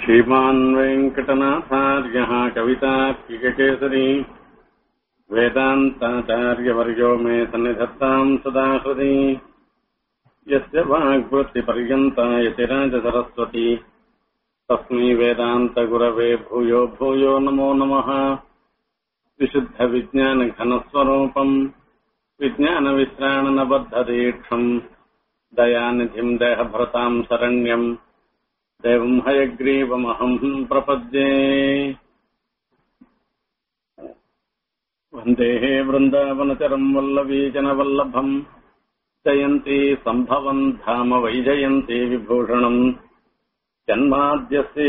श्रीमान् वेङ्कटनाथार्यः कवितार्किककेसरी वेदान्ताचार्यवर्यो मे सन्निधत्ताम् सदा हृदि यस्य वाग्वृत्तिपर्यन्ता यतिराजसरस्वती तस्मै वेदान्तगुरवे भूयो भूयो नमो नमः विशुद्धविज्ञानघनस्वरूपम् विज्ञानविश्राणनबद्धदीक्षम् दयानिधिम् देहभृताम् शरण्यम् देवम् हयग्रीवमहम् प्रपद्ये वन्देः वृन्दावनचरम् वल्लवीजनवल्लभम् जयन्ती सम्भवम् धाम वैजयन्ती विभूषणम् जन्माद्यस्य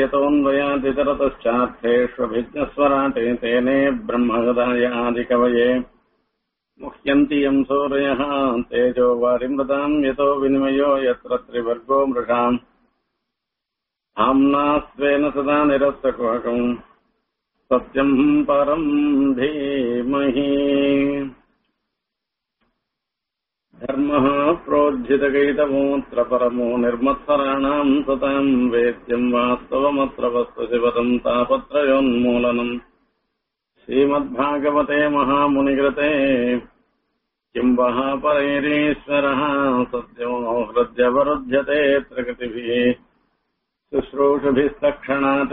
यतोऽन्वयादितरतश्चार्थेष्वभिज्ञस्वराटे तेने ब्रह्मगदाय आदिकवये मुह्यन्ति यम् सूरयः तेजो वारिमृताम् यतो विनिमयो यत्र त्रिवर्गो मृषाम् धाम्ना स्वेन सदा निरस्तकुहकम् सत्यम् परम् धीमहि धर्मः प्रोज्झितकैतमोऽत्र परमो निर्मत्सराणाम् सताम् वेद्यम् वास्तवमत्र वस्तु शिवदम् तापत्रयोन्मूलनम् श्रीमद्भागवते महामुनिकृते किम् वः परैरीश्वरः सत्यो हृद्यवरुध्यते प्रकृतिभिः शुश्रूषुभिस्तक्षणात्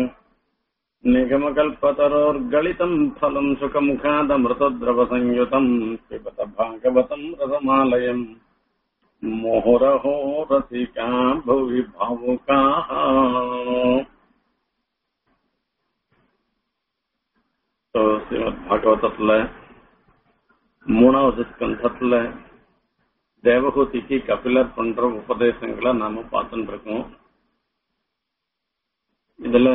निगमकल्पतरोर्गलितम् फलम् सुखमुखादमृतद्रवसंयुतम् पिबत भागवतम् रसमालयम् मोहरहो रसिका भुवि भावुकाः So, ஸ்ரீமத் பாகவதத்துல மூணாவது ஸ்கந்தத்துல தேவகூதிக்கு கபிலர் பண்ற உபதேசங்களை நாம பார்த்துட்டு இருக்கோம் இதுல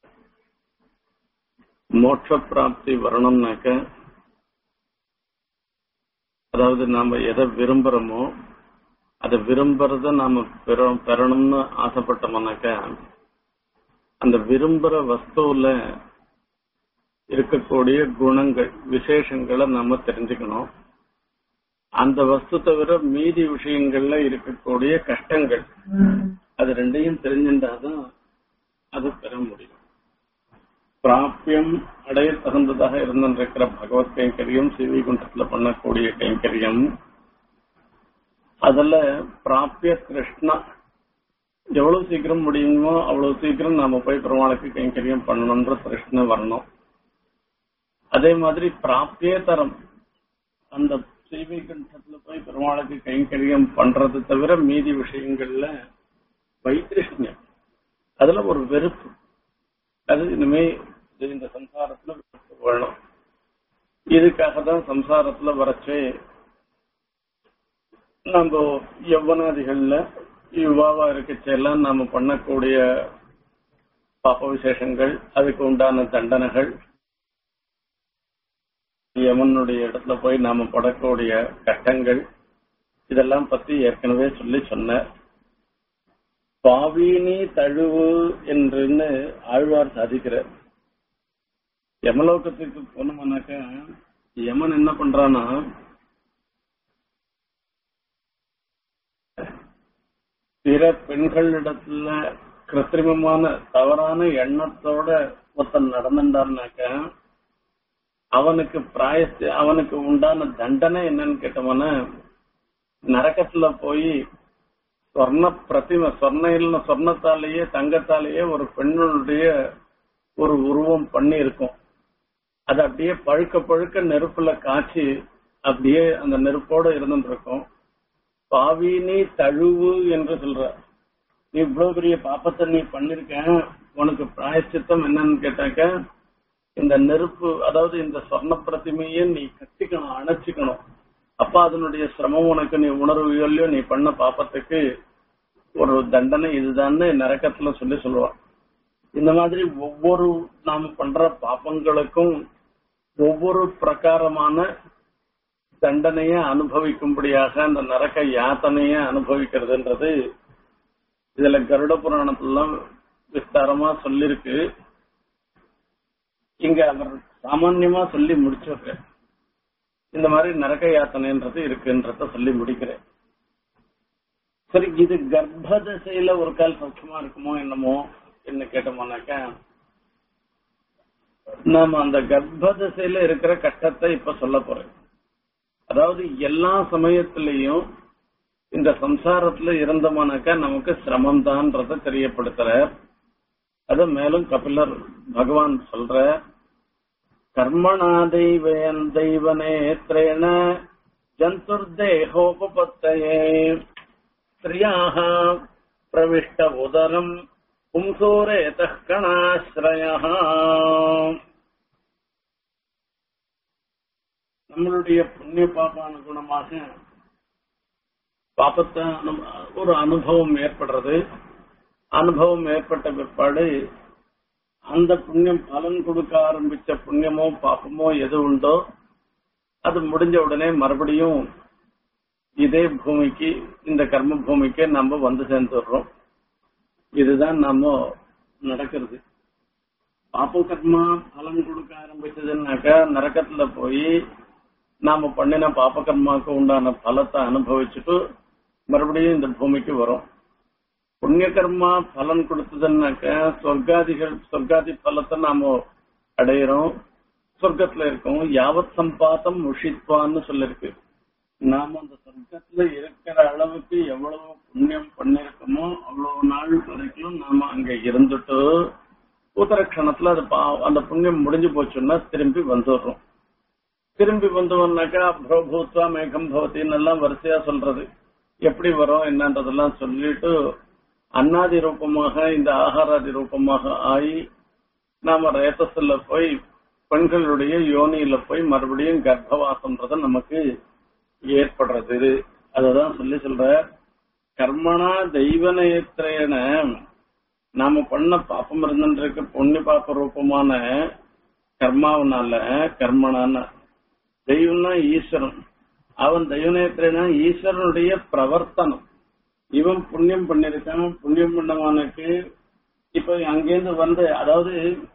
மோட்ச பிராப்தி வரணும்னாக்க அதாவது நாம எதை விரும்புறோமோ அதை விரும்புறத நாம பெற- பெறணும்னு ஆசைப்பட்டோம்னாக்க அந்த விரும்புற வஸ்துவுல இருக்கக்கூடிய குணங்கள் விசேஷங்களை நாம தெரிஞ்சுக்கணும் அந்த வஸ்து தவிர மீதி விஷயங்கள்ல இருக்கக்கூடிய கஷ்டங்கள் அது ரெண்டையும் தெரிஞ்சிருந்தாதான் அது பெற முடியும் பிராபியம் அடைய தகுந்ததாக இருந்திருக்கிற பகவத் கைங்கரியம் சிவிகுண்டத்துல பண்ணக்கூடிய கைங்கரியம் அதுல பிராபிய கிருஷ்ணா எவ்வளவு சீக்கிரம் முடியுமோ அவ்வளவு சீக்கிரம் நாம போய் பெருமாளுக்கு கைங்கரியம் பண்ணணும்ன்ற கிருஷ்ண வரணும் அதே மாதிரி பிராப்தியேதரம் அந்த ஸ்ரீவைகுண்டத்துல போய் பெருமாளுக்கு கைங்கரியம் பண்றது தவிர மீதி விஷயங்கள்ல வைத்திருஷ்யம் அதுல ஒரு வெறுப்பு அது இனிமே இது இந்த சம்சாரத்துல வெறுப்பு வேணும் இதுக்காக தான் சம்சாரத்துல வரச்சே நம்ம யௌவனாதிகள்ல யுவாவா இருக்கச்செல்லாம் நாம பண்ணக்கூடிய பாப்ப விசேஷங்கள் அதுக்கு உண்டான தண்டனைகள் யமனுடைய இடத்துல போய் நாம படக்கூடிய கஷ்டங்கள் இதெல்லாம் பத்தி ஏற்கனவே சொல்லி சொன்னார் பாவீனி தழுவு என்றுன்னு ஆழ்வார் சாதிக்கிறார் யமலோகத்துக்கு போனோம்னாக்க யமன் என்ன பண்றானா பிற பெண்களிடத்துல கிருத்திரிமமான தவறான எண்ணத்தோட ஒருத்தன் நடந்துட்டான்னாக்க அவனுக்கு பிராயஸ்தி அவனுக்கு உண்டான தண்டனை என்னன்னு கேட்டோம்னா நரகத்துல போய் சொர்ண பிரதிம சொர்ண இல்ல சொர்ணத்தாலேயே தங்கத்தாலேயே ஒரு பெண்ணுடைய ஒரு உருவம் பண்ணி இருக்கும் அது அப்படியே பழுக்க பழுக்க நெருப்புல காய்ச்சி அப்படியே அந்த நெருப்போட இருந்துட்டு இருக்கும் பாவினி தழுவு என்று சொல்ற நீ இவ்வளவு பெரிய பாப்பத்தை நீ பண்ணிருக்க உனக்கு பிராயச்சித்தம் என்னன்னு கேட்டாக்க இந்த நெருப்பு அதாவது இந்த சொர்ண பிரதிமையை நீ கட்டிக்கணும் அணைச்சிக்கணும் அப்ப அதனுடைய சிரமம் உனக்கு நீ உணர்வுகளையோ நீ பண்ண பாப்பத்துக்கு ஒரு தண்டனை இதுதான்னு நரக்கத்துல சொல்லி சொல்லுவான் இந்த மாதிரி ஒவ்வொரு நாம் பண்ற பாப்பங்களுக்கும் ஒவ்வொரு பிரகாரமான தண்டனைய அனுபவிக்கும்படியாக அந்த நரக யாத்தனைய அனுபவிக்கிறதுன்றது இதுல கருட புராணத்துலாம் விஸ்தாரமா சொல்லிருக்கு இங்க அவர் சாமான்யமா சொல்லி முடிச்சிருக்க இந்த மாதிரி நரக யாத்தனைன்றது இருக்குன்றத சொல்லி முடிக்கிறேன் சரி இது கர்ப்ப தசையில ஒரு கால் சௌக்கியமா இருக்குமோ என்னமோ என்ன கேட்டோம்னாக்கா நாம அந்த கர்ப்ப திசையில இருக்கிற கஷ்டத்தை இப்ப சொல்ல போறேன் அதாவது எல்லா சமயத்திலையும் இந்த சம்சாரத்துல இருந்தோம்னாக்கா நமக்கு சிரமம் தான்றத தெரியப்படுத்துற அது மேலும் கபிலர் பகவான் சொல்ற கர்மணா தெய்வன் தெய்வநேத்ரேண ஜந்துர்தேகோபத்தயே ஸ்திரியாக பிரவிஷ்ட உதரம் பும்சோரேத கணாஸ்ரய நம்மளுடைய புண்ணிய பாபானுகுணமாக பாப்பத்தை அனு- ஒரு அனுபவம் ஏற்படுறது அனுபவம் ஏற்பட்ட பிற்பாடு அந்த புண்ணியம் பலன் கொடுக்க ஆரம்பிச்ச புண்ணியமோ பாப்பமோ எது உண்டோ அது முடிஞ்ச உடனே மறுபடியும் இதே பூமிக்கு இந்த கர்ம பூமிக்கு நம்ம வந்து சேர்ந்துடுறோம் இதுதான் நம்ம நடக்கிறது பாப்ப கர்மா பலன் கொடுக்க ஆரம்பிச்சதுன்னாக்கா நரக்கத்துல போய் நாம பண்ணின பாப்ப கர்மாவுக்கு உண்டான பலத்தை அனுபவிச்சுட்டு மறுபடியும் இந்த பூமிக்கு வரும் புண்ணிய கர்மா பலன் கொடுத்ததுன்னாக்க சொர்க்காதிகள் சொர்க்காதி பலத்தை நாம அடையிறோம் சொர்க்கத்துல இருக்கோம் யாவத் சம்பாத்தம் முஷித்வான்னு சொல்லிருக்கு நாம அந்த சொர்க்கத்துல இருக்கிற அளவுக்கு எவ்வளவு புண்ணியம் பண்ணிருக்கோமோ அவ்வளவு நாள் வரைக்கும் நாம அங்க இருந்துட்டு உத்தரக்ஷணத்துல அது பா- அந்த புண்ணியம் முடிஞ்சு போச்சுன்னா திரும்பி வந்துடுறோம் திரும்பி வந்தோம்னாக்கா பிரபூத்வா மேகம் பவத்தின்னு எல்லாம் வரிசையா சொல்றது எப்படி வரும் என்னன்றதெல்லாம் சொல்லிட்டு அன்னாதி ரூபமாக இந்த ஆகாராதி ரூபமாக ஆகி நாம ரேத்தஸ்ல போய் பெண்களுடைய யோனியில போய் மறுபடியும் கர்ப்பவாசம்ன்றது நமக்கு ஏற்படுறது அததான் சொல்லி சொல்ற கர்மணா தெய்வநேத்திரேன நாம பண்ண பாப்பம் இருந்துருக்கு பொண்ணு பாப்ப ரூபமான கர்மாவனால கர்மனான தெய்வம்னா ஈஸ்வரன் அவன் தெய்வநேத்திரனா ஈஸ்வரனுடைய பிரவர்த்தனம் இவன் புண்ணியம் பண்ணிருக்கான் புண்ணியம் பண்ணவனுக்கு இப்ப அங்கேருந்து வந்து அதாவது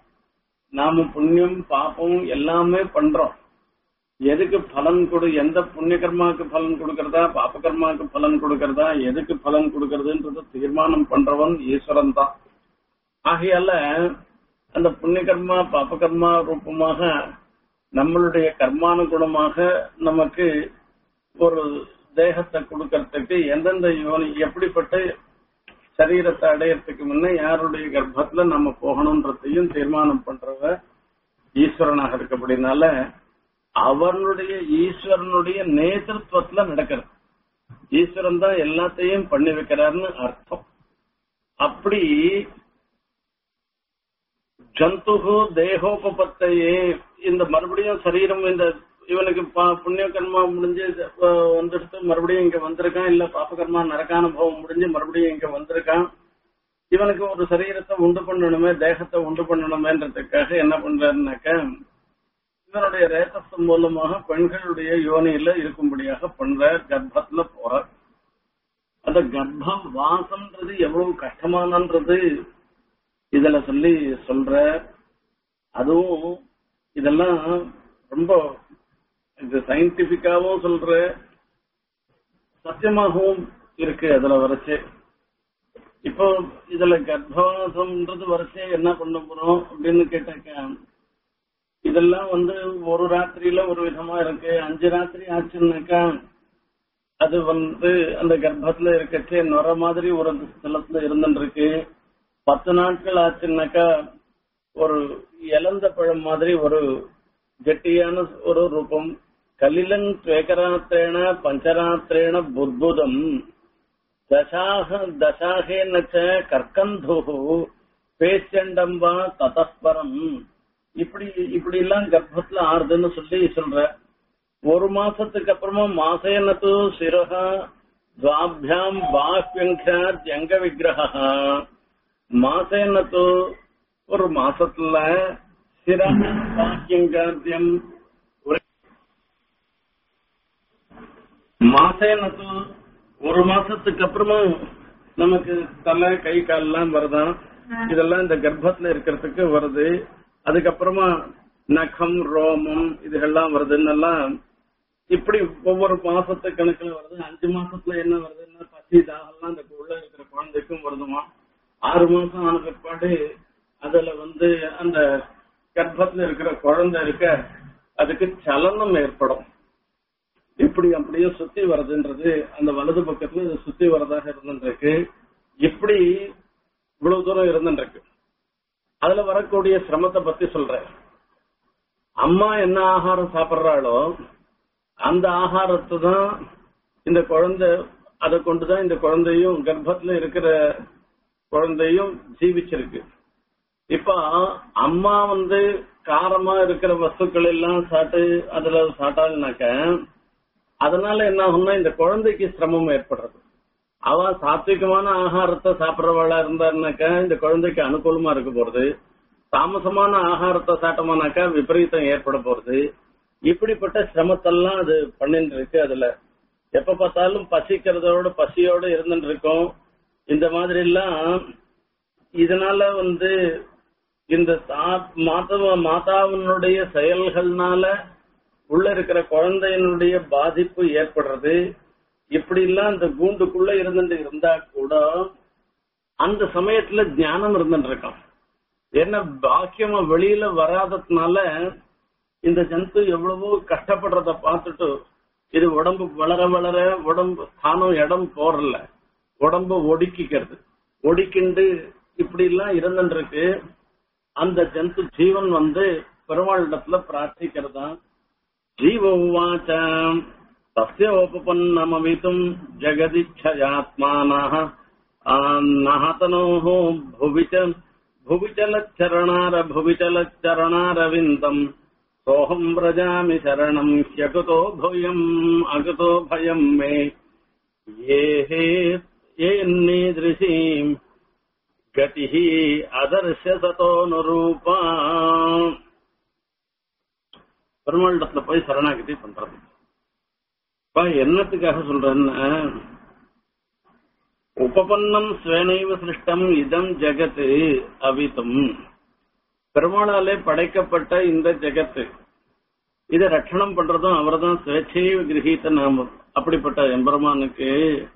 நாம புண்ணியம் பாப்பம் எல்லாமே பண்றோம் எதுக்கு பலன் கொடு எந்த புண்ணிய கர்மாவுக்கு பலன் கொடுக்கறதா பாப்ப கர்மாவுக்கு பலன் கொடுக்கறதா எதுக்கு பலன் கொடுக்கறதுன்றத தீர்மானம் பண்றவன் ஈஸ்வரன் தான் ஆகையால அந்த புண்ணிய கர்மா பாப்ப கர்மா ரூபமாக நம்மளுடைய கர்மானுகுணமாக நமக்கு ஒரு தேகத்தை கொடுக்கறதுக்கு எந்தெந்த யோனி எப்படிப்பட்ட சரீரத்தை அடையறதுக்கு முன்ன யாருடைய கர்ப்பத்துல நம்ம போகணும்ன்றதையும் தீர்மானம் பண்றவ ஈஸ்வரனாக இருக்கபடினால அவனுடைய ஈஸ்வரனுடைய நேதൃത്വத்துல நடக்கிறது ஈஸ்வரன் தான் எல்லாத்தையும் பண்ணி வைக்கிறாருன்னு அர்த்தம் அப்படி ஜந்துகு தேகோபத்தையே இந்த மறுபடியும் சரீரம் இந்த இவனுக்கு பா- புண்ணிய கர்மா முடிஞ்சு அஹ், வந்துடுத்து மறுபடியும் இங்க வந்திருக்கான் இல்ல பாப கர்மா நரகானுபவம் முடிஞ்சு மறுபடியும் இங்க வந்திருக்கான் இவனுக்கு ஒரு சரீரத்தை உண்டு பண்ணணுமே தேகத்தை உண்டு பண்ணணுமேன்றதுக்காக என்ன பண்றாருனாக்க இவனுடைய ரேத்தஸ் மூலமாக பெண்களுடைய யோனியில இருக்கும்படியாக பண்ற கர்ப்பத்துல போற அந்த கர்ப்ப வாசம்ன்றது எவ்வளவு கஷ்டமானன்றது இதுல சொல்லி சொல்ற அதுவும் இதெல்லாம் ரொம்ப இது சயின்டிபிக்காவும் சொல்ற சத்தியமாகவும் இருக்கு அதுல வரைச்சு இப்போ இதுல கர்ப்பவாசம்ன்றது வரைச்சே என்ன பண்ண போறோம் அப்படின்னு கேட்டாக்க இதெல்லாம் வந்து ஒரு ராத்திரியில ஒரு விதமா இருக்கு அஞ்சு ராத்திரி ஆச்சுன்னாக்கா அது வந்து அந்த கர்ப்பத்துல இருக்கச்சே நுர மாதிரி ஒரு ஸ்தலத்துல இருந்துருக்கு பத்து நாட்கள் ஆச்சுன்னாக்கா ஒரு இழந்த பழம் மாதிரி ஒரு கெட்டியான ஒரு ரூபம் கலிலன் துவேகராத்திரேண பஞ்சராத்திரேண புர்புதம் தசாக தசாகேன ச கற்கந்து பேச்சண்டம்பா ததஸ்பரம் இப்படி இப்படி எல்லாம் கர்ப்பத்துல ஆறுதுன்னு சொல்லி சொல்ற ஒரு மாசத்துக்கு அப்புறமா மாசேனத்து சிரஹா துவாபியாம் பாஹ்யங்காத் எங்க விக்கிரகா மாசேனத்து ஒரு மாசத்துல சிரஹ பாஹ்யங்காத்தியம் மாசேனத்து ஒரு மாசத்துக்கு அப்புறமா நமக்கு தலை கை கால்லாம் வருதான் இதெல்லாம் இந்த கர்ப்பத்துல இருக்கிறதுக்கு வருது அதுக்கப்புறமா நகம் ரோமம் இதுகெல்லாம் வருதுன்னெல்லாம் இப்படி ஒவ்வொரு மாசத்து கணக்குல வருது அஞ்சு மாசத்துல என்ன வருதுன்னா பசி தாகம்லாம் இந்த உள்ள இருக்கிற குழந்தைக்கும் வருதுமா ஆறு மாசம் ஆன பிற்பாடு அதுல வந்து அந்த கர்ப்பத்துல இருக்கிற குழந்தை இருக்க அதுக்கு சலனம் ஏற்படும் இப்படி அப்படியே சுத்தி வர்றதுன்றது அந்த வலது பக்கத்துல இது சுத்தி வர்றதாக இருந்துருக்கு இப்படி இவ்வளவு தூரம் இருந்துருக்கு அதுல வரக்கூடிய சிரமத்தை பத்தி சொல்றேன் அம்மா என்ன ஆகாரம் சாப்பிடுறாளோ அந்த ஆகாரத்தை தான் இந்த குழந்தை அதை கொண்டுதான் இந்த குழந்தையும் கர்ப்பத்துல இருக்கிற குழந்தையும் ஜீவிச்சிருக்கு இப்ப அம்மா வந்து காரமா இருக்கிற வஸ்துக்கள் எல்லாம் சாப்பிட்டு அதுல சாப்பிட்டாள்னாக்க அதனால என்ன ஆகும்னா இந்த குழந்தைக்கு சிரமம் ஏற்படுறது அவ சாத்விகமான ஆகாரத்தை சாப்பிடுறவளா இருந்தாருனாக்கா இந்த குழந்தைக்கு அனுகூலமா இருக்க போறது தாமசமான ஆகாரத்தை சாப்பிட்டோம்னாக்கா விபரீதம் ஏற்பட போறது இப்படிப்பட்ட சிரமத்தெல்லாம் அது பண்ணிட்டு இருக்கு அதுல எப்ப பார்த்தாலும் பசிக்கிறதோட பசியோட இருந்துட்டு இருக்கோம் இந்த மாதிரி எல்லாம் இதனால வந்து இந்த தா- மாதவ மாதாவினுடைய செயல்கள்னால உள்ள இருக்கிற குழந்தையினுடைய பாதிப்பு ஏற்படுறது இப்படி எல்லாம் இந்த கூண்டுக்குள்ள இருந்துட்டு இருந்தா கூட அந்த சமயத்துல ஞானம் இருந்துட்டு இருக்கான் என்ன பாக்கியமா வெளியில வராததுனால இந்த ஜந்து எவ்வளவோ கஷ்டப்படுறத பார்த்துட்டு இது உடம்பு வளர வளர உடம்பு தானும் இடம் போறல உடம்பு ஒடுக்கிக்கிறது ஒடுக்கிண்டு இப்படி எல்லாம் இருந்துட்டு இருக்கு அந்த ஜந்து ஜீவன் வந்து பெருமாளிடத்துல பிரார்த்திக்கிறதா ஜீவ உவாச்ச தஸ்ய உபபன்னமவித்தும் ஜெகதிச்சயாத்மானः நஹதனோः भुवि च भुवि चलच्चरणार भुवि चलच्चरणारविन्दम् सोऽहम् व्रजामि शरणम् ह्यकुतो भयम् अकुतो भयम् मे ये हे ये नीदृशीम् गतिः அதர்ஷ சதோனுரூபா பெருமாளிடத்துல போய் சரணாகதி பண்றது இப்ப என்னத்துக்காக சொல்றேன்னா உபபன்னம் ஸ்வேனைவ சிருஷ்டம் இதம் ஜெகத் அவிதம் பெருமாளாலே படைக்கப்பட்ட இந்த ஜெகத்து இதை ரட்சணம் பண்றதும் அவர்தான் சுவேட்சையை கிரகித்த நாம அப்படிப்பட்ட எம்பெருமானுக்கு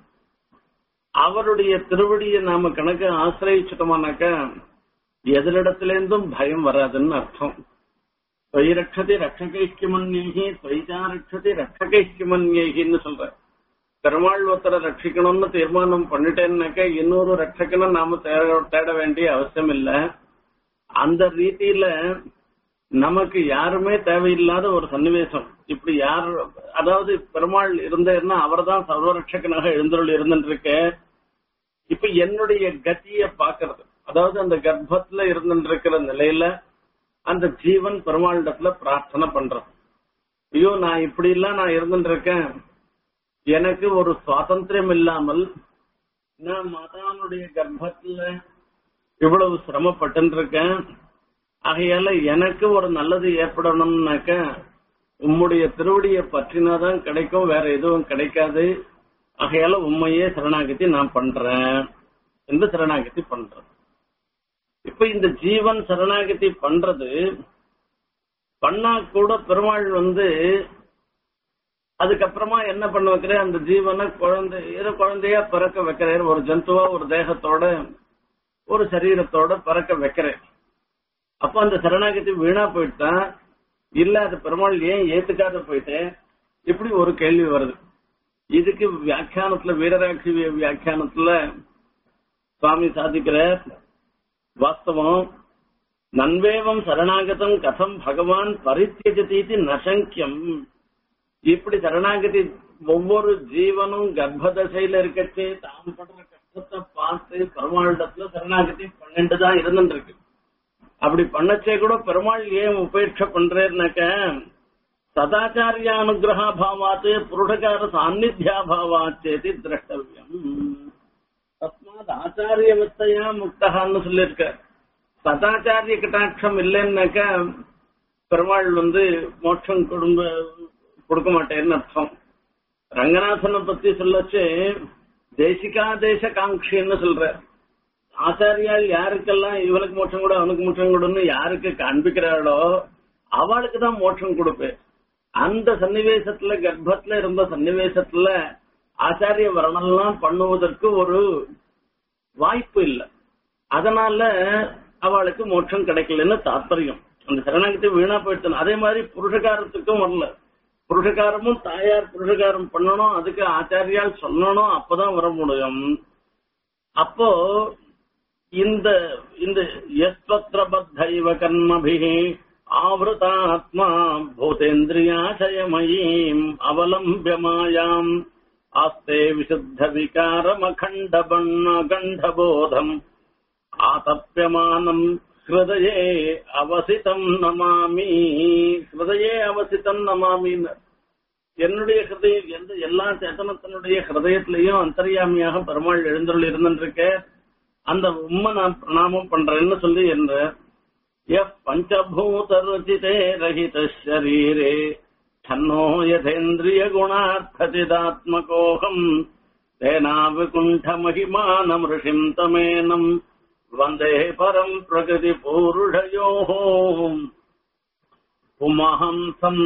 அவருடைய திருவடியை நாம கணக்கு ஆசிரயிச்சிட்டோமானாக்கா எதிரிடத்திலேருந்தும் பயம் வராதுன்னு அர்த்தம் தொய் ரட்சதி ரட்சகைக்கிமன்யேகி தொய்தா ரட்சதி ரட்சகைக்கிமன்யேகின்னு சொல்ற பெருமாள் ஒருத்தரை ரட்சிக்கணும்னு தீர்மானம் பண்ணிட்டேன்னாக்க இன்னொரு ரட்சகனை நாம தேட தேட வேண்டிய அவசியம் இல்ல அந்த ரீதியில நமக்கு யாருமே தேவையில்லாத ஒரு சன்னிவேசம் இப்படி யார் அதாவது பெருமாள் இருந்தாருன்னா அவர்தான் சர்வரட்சகனாக எழுந்தருள் இருந்துட்டு இருக்க இப்ப என்னுடைய கத்திய பாக்குறது அதாவது அந்த கர்ப்பத்துல இருந்துட்டு இருக்கிற நிலையில அந்த ஜீவன் பெருமாளிடத்துல பிரார்த்தனை பண்றது ஐயோ நான் இப்படி எல்லாம் நான் இருந்துட்டு இருக்கேன் எனக்கு ஒரு சுவாதந்திரம் இல்லாமல் நான் மாதாவுடைய கர்ப்பத்துல இவ்வளவு சிரமப்பட்டு இருக்கேன் ஆகையால எனக்கு ஒரு நல்லது ஏற்படணும்னாக்க உம்முடைய திருவடியை பற்றினாதான் கிடைக்கும் வேற எதுவும் கிடைக்காது ஆகையால உண்மையே சரணாகதி நான் பண்றேன் என்று சரணாகதி பண்றேன் இப்ப இந்த ஜீவன் சரணாகதி பண்றது பண்ணா கூட பெருமாள் வந்து அதுக்கப்புறமா என்ன பண்ண வைக்கிறேன் அந்த ஜீவனை குழந்தை ஏதோ குழந்தையா பிறக்க வைக்கிறேன் ஒரு ஜந்துவா ஒரு தேகத்தோட ஒரு சரீரத்தோட பிறக்க வைக்கிறேன் அப்ப அந்த சரணாகதி வீணா போயிட்டான் இல்ல அது பெருமாள் ஏன் ஏத்துக்காத போயிட்டேன் இப்படி ஒரு கேள்வி வருது இதுக்கு வியாக்கியானத்துல வீரராட்சி வியாக்கியானத்துல சுவாமி சாதிக்கிற வாஸ்தவம் நன்வேவம் சரணாகதம் கதம் பகவான் பரித்தியஜதீதி நசங்கியம் இப்படி சரணாகதி ஒவ்வொரு ஜீவனும் கர்ப்பதசையில இருக்கச்சே தாம் படுற கஷ்டத்தை பார்த்து பெருமாளிடத்துல சரணாகதி பன்னெண்டு தான் இருந்துட்டு இருக்கு அப்படி பண்ணச்சே கூட பெருமாள் ஏன் உபேட்சை பண்றேன்னாக்க சதாச்சாரிய அனுகிரகா பாவாத்து புருடகார சாநித்தியா பாவாச்சேதி திரஷ்டவியம் தஸ்மாத் ஆச்சாரிய வித்தையா முக்தகான்னு சொல்லியிருக்க சதாச்சாரிய கட்டாட்சம் இல்லைன்னாக்க பெருமாள் வந்து மோட்சம் குடும்ப கொடுக்க மாட்டேன்னு அர்த்தம் ரங்கநாதனை பத்தி சொல்லச்சு தேசிகா தேச காங்கின்னு சொல்ற ஆச்சாரியால் யாருக்கெல்லாம் இவனுக்கு மோட்சம் கூட அவனுக்கு மோட்சம் கொடுன்னு யாருக்கு காண்பிக்கிறாளோ அவளுக்கு தான் மோட்சம் கொடுப்பேன் அந்த சன்னிவேசத்துல கர்ப்பத்துல இருந்த சன்னிவேசத்துல ஆச்சாரிய வர்ணம்லாம் பண்ணுவதற்கு ஒரு வாய்ப்பு இல்லை அதனால அவளுக்கு மோட்சம் கிடைக்கலன்னு தாற்பயம் அந்த சரணாகதி வீணா போயிடுச்சு அதே மாதிரி புருஷகாரத்துக்கும் வரல புருஷகாரமும் தாயார் புருஷகாரம் பண்ணணும் அதுக்கு ஆச்சாரியால் சொல்லணும் அப்பதான் வர முடியும் அப்போ இந்த இந்த யஸ்வத்ரபத்தைவ கர்மபிஹி ஆவృతాத்மா பூதேந்திரியாசயமயீம் அவலம்பியமாயாம் ஆஸ்தே விசுத்த விகாரமகண்டபண்ண கண்டபோதம் ஆதப்பியமானம் ஹிருதயே அவசிதம் நமாமி ஹிருதயே அவசிதம் நமாமின்னு என்னுடைய ஹிருதயம் எந்த எல்லா சேத்தனத்தினுடைய ஹிருதயத்திலையும் அந்தர்யாமியாக பெருமாள் எழுந்தருள் இருந்திருக்க அந்த உண்மை நான் பிரணாமம் பண்றேன்னு சொல்லி என்ற எஃப் பஞ்சபூத ருச்சிதே ரஹித ஷரீரே தன்னோ யதேந்திரிய குணார்த்ததிதாத்மகோகம் தேனாவிகுண்ட மகிமானம் ரிஷிம் தமேனம் வந்தே பரம் பிரகதி பூருஷயோ உமஹம்சம்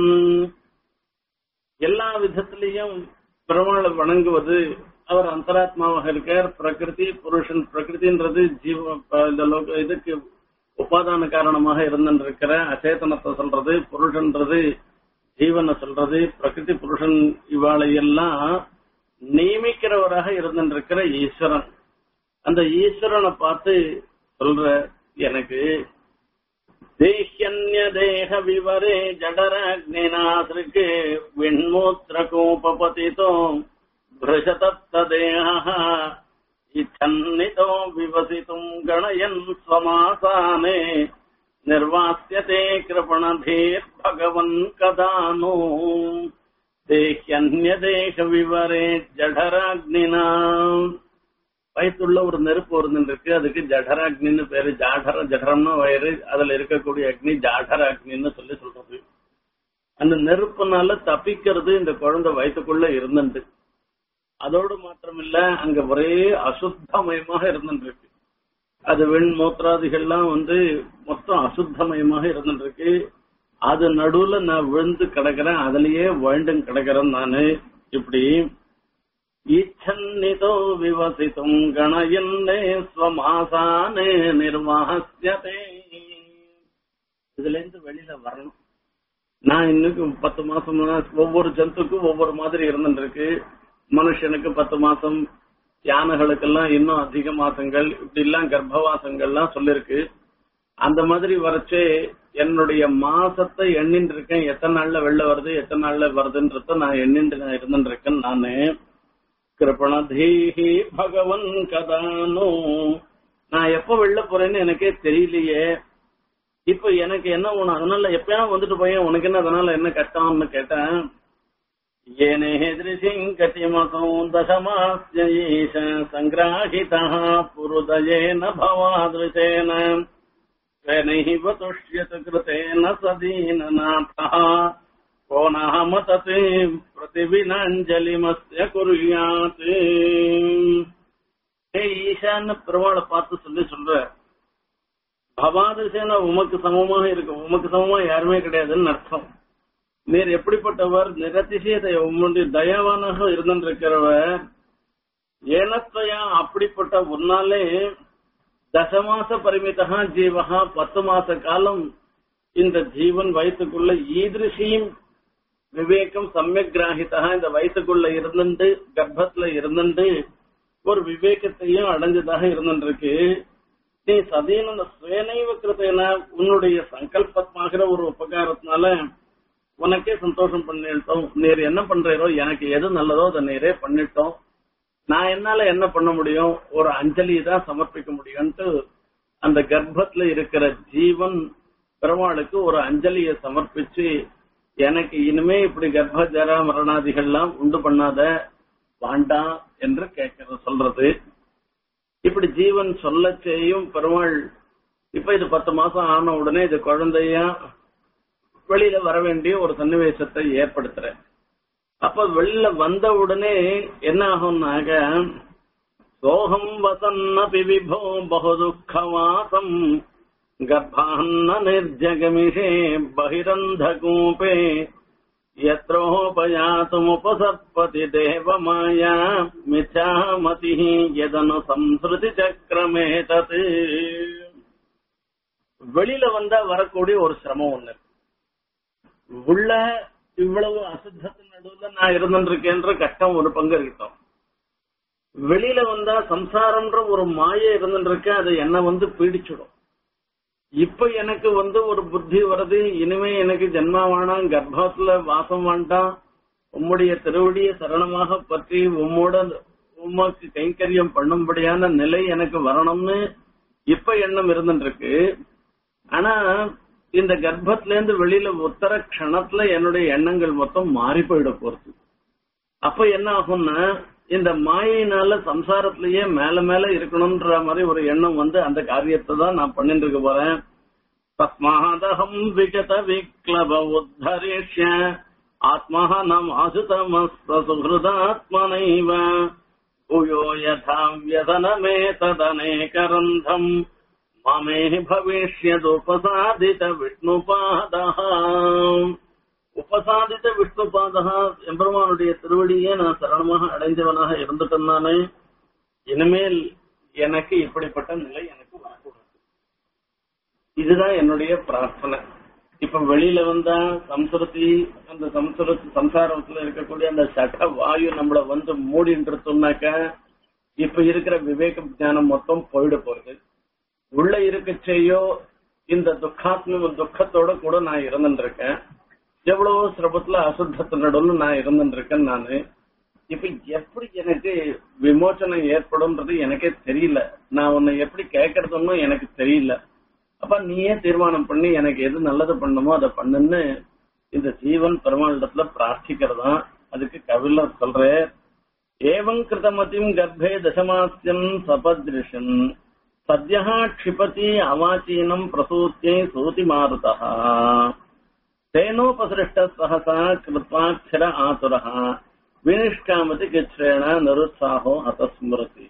எல்லா விதத்திலையும் பெருமாளை வணங்குவது அவர் அந்தராத்மாவாக இருக்கார் பிரகிருதி புருஷன் பிரகிருதின்றது ஜீவ இந்த லோக இதுக்கு உபாதான காரணமாக இருந்திருக்கிற அச்சேதனத்தை சொல்றது புருஷன்றது ஜீவனை சொல்றது பிரகிருதி புருஷன் இவாளை எல்லாம் நியமிக்கிறவராக இருந்திருக்கிற ஈஸ்வரன் அந்த ஈஸ்வரனை பார்த்து சொல்ற எனக்கு தேஹ்யன்ய தேக விவரே ஜடரக்னிநாசிருக்கு விண்மூத்திர கோபபதிதோ भृशतत्तदेहः इच्छन्नितो विवसितुम् गणयन् स्वमासाने निर्वास्यते कृपणधीर्भगवन् कदा नो தேஹ்யன்யதேகவிவரே ஜடராக்னினா வயிற்றுள்ள ஒரு நெருப்பு ஒரு இருக்கு அதுக்கு ஜடராக்னின்னு பேரு ஜாடர ஜடரம்னா வயிறு அதுல இருக்கக்கூடிய அக்னி ஜாடர அக்னின்னு சொல்லி சொல்றது அந்த நெருப்புனால தப்பிக்கிறது இந்த குழந்தை வயிற்றுக்குள்ள இருந்துட்டு அதோடு மாத்திரமில்ல அங்க ஒரே அசுத்தமயமாக இருந்துருக்கு அது வெண் மூத்திராதிகள்லாம் வந்து மொத்தம் அசுத்தமயமாக இருந்துருக்கு அது நடுவுல நான் விழுந்து கிடக்கிறேன் அதுலயே வேண்டும் கிடக்கிறேன் நானு இப்படி ஈச்சன்னிதோ விவசித்தும் கணயன்னே ஸ்வமாசானே நிர்வாகசியதே இதுல இருந்து வெளியில வரணும் நான் இன்னைக்கு பத்து மாசம் ஒவ்வொரு ஜந்துக்கும் ஒவ்வொரு மாதிரி இருந்துருக்கு மனுஷனுக்கு பத்து மாசம் யானைகளுக்கெல்லாம் இன்னும் அதிக மாசங்கள் இப்படி எல்லாம் கர்ப்பவாசங்கள்லாம் சொல்லிருக்கு அந்த மாதிரி வரைச்சே என்னுடைய மாசத்தை எண்ணின்னு இருக்கேன் எத்தனை நாள்ல வெளில வருது எத்தனை நாள்ல வருதுன்றத நான் எண்ணிட்டு நான் இருந்துட்டு இருக்கேன் நானு கிருபணதீஹி பகவன் கதானோ நான் எப்ப வெளில போறேன்னு எனக்கே தெரியலையே இப்ப எனக்கு என்ன ஒண்ணு அதனால எப்பயா வந்துட்டு போய் உனக்கு என்ன அதனால என்ன கஷ்டம்னு கேட்டேன் येनेदृशिम् गतिमतो दशमास्य ईश सङ्ग्राहितः पुरुदयेन भवादृशेन तेनैव तुष्यत कृतेन सदीननाथः को नाम तत् प्रतिविनाञ्जलिमस्य कुर्यात् ஹே ஈஷான்னு பெருமாளை பார்த்து சொல்லி சொல்ற பவாதிசேன உமக்கு சமமாக இருக்கு உமக்கு சமமா யாருமே கிடையாதுன்னு அர்த்தம் நீர் எப்படிப்பட்டவர் நிரதிசய உம்முடைய தயாவானாக இருந்திருக்கிறவர் ஏனத்தையா அப்படிப்பட்ட உன்னாலே தசமாச பரிமிதா ஜீவகா பத்து மாச காலம் இந்த ஜீவன் வயிற்றுக்குள்ள ஈதிருஷியும் விவேகம் சமயக் கிராகிதா இந்த வயிற்றுக்குள்ள இருந்துட்டு கர்ப்பத்துல இருந்துட்டு ஒரு விவேகத்தையும் அடைஞ்சதாக இருந்துருக்கு நீ சதீன சுயனைவ கிருத்தேன உன்னுடைய சங்கல்பமாகிற ஒரு உபகாரத்தினால உனக்கே சந்தோஷம் பண்ணிட்டோம் நீர் என்ன பண்றீரோ எனக்கு எது நல்லதோ அதை நீரே பண்ணிட்டோம் நான் என்னால என்ன பண்ண முடியும் ஒரு அஞ்சலி தான் சமர்ப்பிக்க முடியும்ட்டு அந்த கர்ப்பத்துல இருக்கிற ஜீவன் பெருமாளுக்கு ஒரு அஞ்சலியை சமர்ப்பிச்சு எனக்கு இனிமே இப்படி கர்ப்ப ஜரா மரணாதிகள்லாம் உண்டு பண்ணாத வாண்டாம் என்று கேட்கறது சொல்றது இப்படி ஜீவன் சொல்ல செய்யும் பெருமாள் இப்ப இது பத்து மாசம் ஆன உடனே இது குழந்தையா வெளியில வர வேண்டிய ஒரு சன்னிவேசத்தை ஏற்படுத்துற அப்ப வெளியில வந்த உடனே என்ன ஆகும்னாக சோகம் வசன்னபி விபோ பகுதுக்கவாசம் கர்ப்பான்ன நிர்ஜகமிஷே பகிரந்த கூபே यत्रोपयातुमुपसर्पति देवमाया मिथ्यामतिः यदनु संस्ருதி சக்கரமே தத் வெளியில வந்தா வரக்கூடிய ஒரு சிரமம் ஒண்ணு உள்ள இவ்வளவு அசுத்தத்தின் நடுவுல நான் இருந்துருக்கேன்ற கஷ்டம் ஒரு பங்கு இருக்கட்டும் வெளியில வந்தா சம்சாரம்ன்ற ஒரு மாய இருந்துருக்கேன் அது என்ன வந்து பீடிச்சிடும் இப்ப எனக்கு வந்து ஒரு புத்தி வருது இனிமே எனக்கு ஜென்மா வேணாம் கர்ப்பத்துல வாசம் வேண்டாம் உம்முடைய திருவடியை சரணமாக பற்றி உம்மோட உமக்கு கைங்கரியம் பண்ணும்படியான நிலை எனக்கு வரணும்னு இப்ப எண்ணம் இருந்துருக்கு ஆனா இந்த கர்ப்பத்துல இருந்து வெளியில உத்தர க்ஷணத்துல என்னுடைய எண்ணங்கள் மொத்தம் மாறி போயிட போறது அப்ப என்ன ஆகும்னா இந்த மாயினால சம்சாரத்திலேயே மேல மேல இருக்கணும்ன்ற மாதிரி ஒரு எண்ணம் வந்து அந்த காரியத்தை தான் நான் பண்ணிட்டு இருக்க போறேன் தஸ்மாதகம் விகத விக்லப உத்தரேஷ்ய ஆத்மஹனம் அசுதமஸ்துஹதாத்மனைவ பூயோ யதா வியதனமே ததனேகரந்தம் மமே பவிஷ்யதுபசாதித விஷ்ணுபாதா உபசாதித்த விஷ்ணுபாதா எம்பெருமானுடைய திருவடியே நான் சரணமாக அடைஞ்சவனாக இருந்துட்டேன் நானே இனிமேல் எனக்கு இப்படிப்பட்ட நிலை எனக்கு வரக்கூடாது இதுதான் என்னுடைய பிரார்த்தனை இப்ப வெளியில வந்தா சம்ஸ்கிருதி அந்த சம்ஸ்கிருதி சம்சாரத்துல இருக்கக்கூடிய அந்த சட்ட வாயு நம்மள வந்து மூடின்னு சொன்னாக்க இப்ப இருக்கிற விவேக ஞானம் மொத்தம் போயிட போறது உள்ள இருக்கச்சேயோ இந்த துக்காத்ம துக்கத்தோட கூட நான் இருந்துருக்கேன் எவ்வளவோ சிரமத்துல அசுத்தத்தினோட நான் இருந்துருக்கேன் நானு இப்ப எப்படி எனக்கு விமோச்சனம் ஏற்படும்ன்றது எனக்கே தெரியல நான் உன்னை எப்படி கேட்கறதுன்னு எனக்கு தெரியல அப்ப நீயே தீர்மானம் பண்ணி எனக்கு எது நல்லது பண்ணுமோ அதை பண்ணுன்னு இந்த ஜீவன் பெருமாளிடத்துல பிரார்த்திக்கிறதா அதுக்கு கவிழர் சொல்ற ஏவம் கிருதமதிம் கர்ப்பே தசமாசியம் சபத்ரிஷன் சத்யா க்ஷிபதி அவாச்சீனம் பிரசூத்தியை சூதி மாருதா தேனோபசிருஷ்ட சகசா கிருத்வாட்சர ஆதுரः வினிஷ்காமதி கிச்ரேண நிருத்சாகோ அசஸ்மிருதி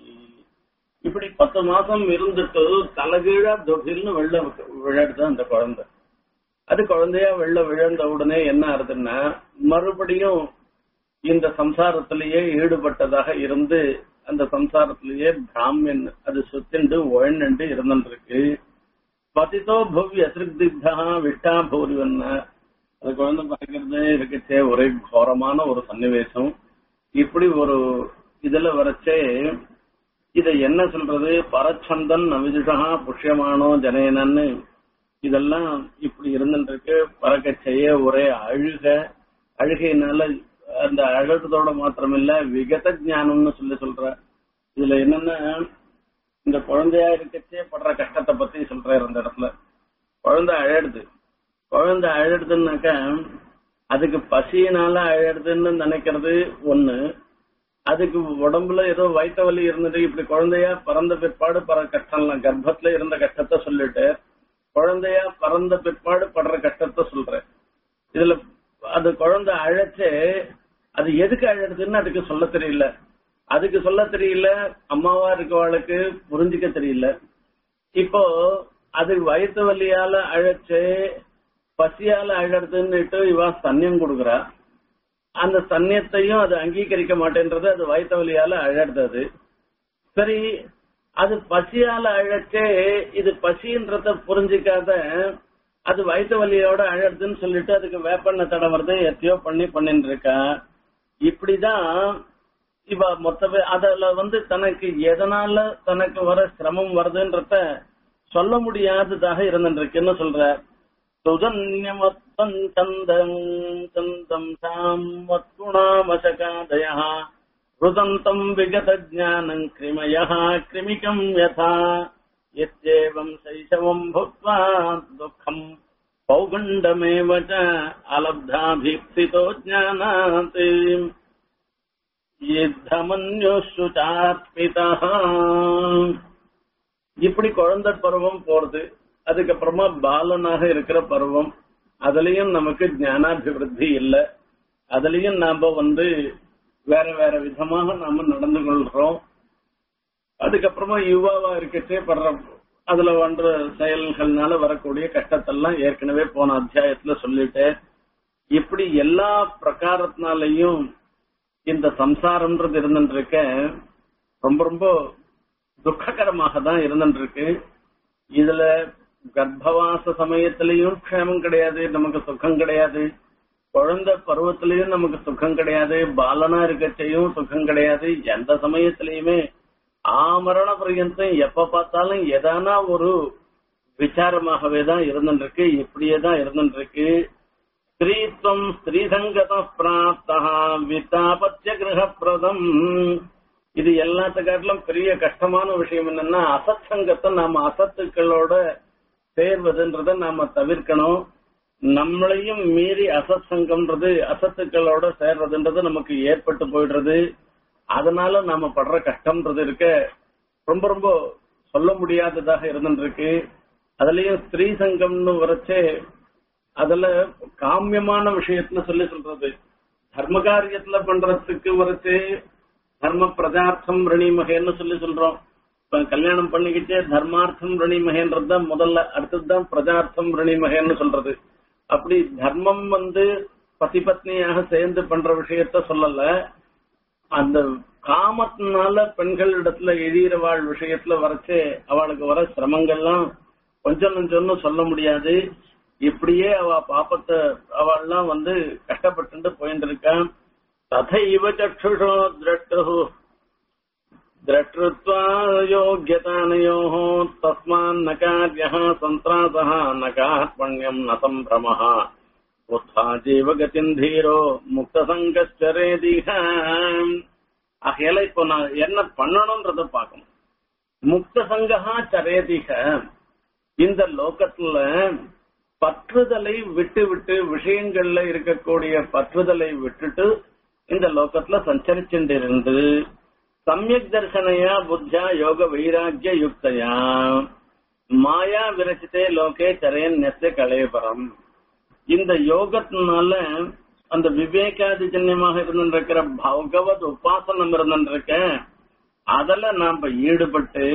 இப்படி பத்து மாசம் இருந்துட்டு தலைகீழா தொகில்னு வெள்ள விழடுது அந்த குழந்தை அது குழந்தையா வெள்ள விழுந்த உடனே என்ன ஆகுதுன்னா மறுபடியும் இந்த சம்சாரத்திலேயே ஈடுபட்டதாக இருந்து அந்த சம்சாரத்திலேயே பிராமியன் அது சுத்திண்டு ஒழண்டு இருந்துருக்கு பதித்தோ பவ்ய அசிருக்திக்தா விட்டா பௌரிவன்ன அது குழந்தை பார்க்கறது இருக்கச்சே ஒரே கோரமான ஒரு சன்னிவேசம் இப்படி ஒரு இதுல வரைச்சே இத என்ன சொல்றது பரச்சந்தன் நவிதுஷா புஷ்யமானோ ஜனேனன்னு இதெல்லாம் இப்படி இருந்துருக்கு பறக்க செய்ய ஒரே அழுக அழுகையினால அந்த அழுகிறதோட மாத்திரமில்ல விகத ஞானம்னு சொல்லி சொல்ற இதுல என்னன்னா இந்த குழந்தையா இருக்கச்சே படுற கஷ்டத்தை பத்தி சொல்றாரு அந்த இடத்துல குழந்தை அழடுது குழந்தை அழடுதுன்னாக்கா அதுக்கு பசியினால அழடுதுன்னு நினைக்கிறது ஒண்ணு அதுக்கு உடம்புல ஏதோ வயிற்று வலி இருந்தது இப்படி குழந்தையா பறந்த பிற்பாடு படுற கஷ்டம்லாம் கர்ப்பத்துல இருந்த கஷ்டத்தை சொல்லிட்டு குழந்தையா பறந்த பிற்பாடு படுற கஷ்டத்தை சொல்றேன் இதுல அது குழந்தை அழைச்சு அது எதுக்கு அழகுதுன்னு அதுக்கு சொல்ல தெரியல அதுக்கு சொல்ல தெரியல அம்மாவா இருக்கவாளுக்கு புரிஞ்சுக்க தெரியல இப்போ அது வயிற்று வலியால அழைச்சு பசியால அழறதுன்னுட்டு இவா சன்னியம் கொடுக்குறா அந்த சன்னியத்தையும் அது அங்கீகரிக்க மாட்டேன்றது அது வயிற்று வலியால அழறது சரி அது பசியால அழச்சே இது பசின்றத புரிஞ்சிக்காத அது வயிற்று வலியோட அழறதுன்னு சொல்லிட்டு அதுக்கு வேப்பண்ண தடவுறது எத்தையோ பண்ணி பண்ணிட்டு இருக்கா இப்படிதான் இவ மொத்தவே அதுல வந்து தனக்கு எதனால தனக்கு வர சிரமம் வருதுன்றத சொல்ல முடியாததாக இருந்துருக்குன்னு சொல்ற சுதன்யமத்தம் சந்தம் சந்தம் சாம் மத்குணாமசகாதய ருதந்தம் விகத ஜானம் கிருமய கிருமிகம் யதா எத்தேவம் சைசவம் புக்வா துக்கம் பௌகண்டமேவ ச அலப்தாபிப்சிதோ ஜானாத் யுத்தமன்யுஷுச்சாத்மிதா இப்படி குழந்தை பருவம் போறது அதுக்கப்புறமா பாலனாக இருக்கிற பருவம் அதுலயும் நமக்கு ஞானாபிவிருத்தி இல்ல அதுலயும் நாம வந்து வேற வேற விதமாக நாம நடந்து கொள்றோம் அதுக்கப்புறமா யுவாவா இருக்கச்சே படுற அதுல பண்ற செயல்கள்னால வரக்கூடிய கஷ்டத்தெல்லாம் ஏற்கனவே போன அத்தியாயத்துல சொல்லிட்டேன் இப்படி எல்லா பிரகாரத்தினாலையும் இந்த சம்சாரம்ன்றது இருந்துட்டு இருக்க ரொம்ப ரொம்ப துக்ககரமாக தான் இருந்துட்டு இருக்கு இதுல கர்ப்பவாச சமயத்திலையும் க்ஷேமம் கிடையாது நமக்கு சுகம் கிடையாது குழந்தை பருவத்திலையும் நமக்கு சுகம் கிடையாது பாலனா இருக்கச்சையும் சுகம் கிடையாது எந்த சமயத்திலயுமே ஆமரண பரியந்தம் எப்ப பார்த்தாலும் எதானா ஒரு விசாரமாகவே தான் இருந்துட்டு இருக்கு இப்படியே தான் இருந்துட்டு இருக்கு ஸ்திரீத்வம் ஸ்திரீசங்கத பிராப்தா வித்தாபத்திய கிரகப்பிரதம் இது எல்லாத்துக்காட்டிலும் பெரிய கஷ்டமான விஷயம் என்னன்னா அசத் சங்கத்தை நாம அசத்துக்களோட சேர்வதுன்றத நாம தவிர்க்கணும் நம்மளையும் மீறி அசத் சங்கம்ன்றது அசத்துக்களோட சேர்றதுன்றது நமக்கு ஏற்பட்டு போயிடுறது அதனால நாம படுற கஷ்டம்ன்றது இருக்க ரொம்ப ரொம்ப சொல்ல முடியாததாக இருந்துருக்கு அதுலயும் ஸ்திரீ சங்கம்னு வரைச்சே அதுல காமியமான விஷயத்துல சொல்லி சொல்றது தர்ம காரியத்துல பண்றதுக்கு வரைச்சு தர்ம பிரஜார்த்தம் ரணீமகேன்னு சொல்லி சொல்றோம் இப்ப கல்யாணம் பண்ணிக்கிட்டே தர்மார்த்தம் ரணீமகேன்றது தான் முதல்ல அடுத்ததுதான் பிரஜார்த்தம் ரணீமகேன்னு சொல்றது அப்படி தர்மம் வந்து பதி பத்னியாக சேர்ந்து பண்ற விஷயத்த சொல்லல அந்த காமத்தினால பெண்கள் இடத்துல எழிகிற வாழ் விஷயத்துல வரைச்சு அவளுக்கு வர சிரமங்கள்லாம் கொஞ்சம் கொஞ்சம்னு சொல்ல முடியாது இப்படியே அவ பாப்பத்தை அவள்லாம் வந்து கஷ்டப்பட்டு போயிட்டு இருக்கான் ததைவ சக்ஷுஷோ திரட்டு द्रष्टृत्वा योग्यतानयोः तस्मान् न कार्यः सन्त्रासः न कार्पण्यम् न सम्भ्रमः उत्था जीवगतिम् धीरो முக்தசங்கச்சரேதிக ஆகையால இப்போ நான் என்ன பண்ணணும்ன்றத பார்க்கணும் முக்த சங்கஹா சரேதிக இந்த லோகத்துல பற்றுதலை விட்டு விட்டு விஷயங்கள்ல இருக்கக்கூடிய பற்றுதலை விட்டுட்டு இந்த லோகத்துல சஞ்சரிச்சுட்டு சமயக் தர்சனையா புத்தியா யோக வைராக்கிய யுக்தயா மாயா விரச்சித்தே லோகே சரையன் நெச கலையபரம் இந்த யோகத்தினால அந்த விவேகாதிஜன்யமாக இருந்திருக்கிற பகவத் உபாசனம் இருந்திருக்க அதுல நாம ஈடுபட்டு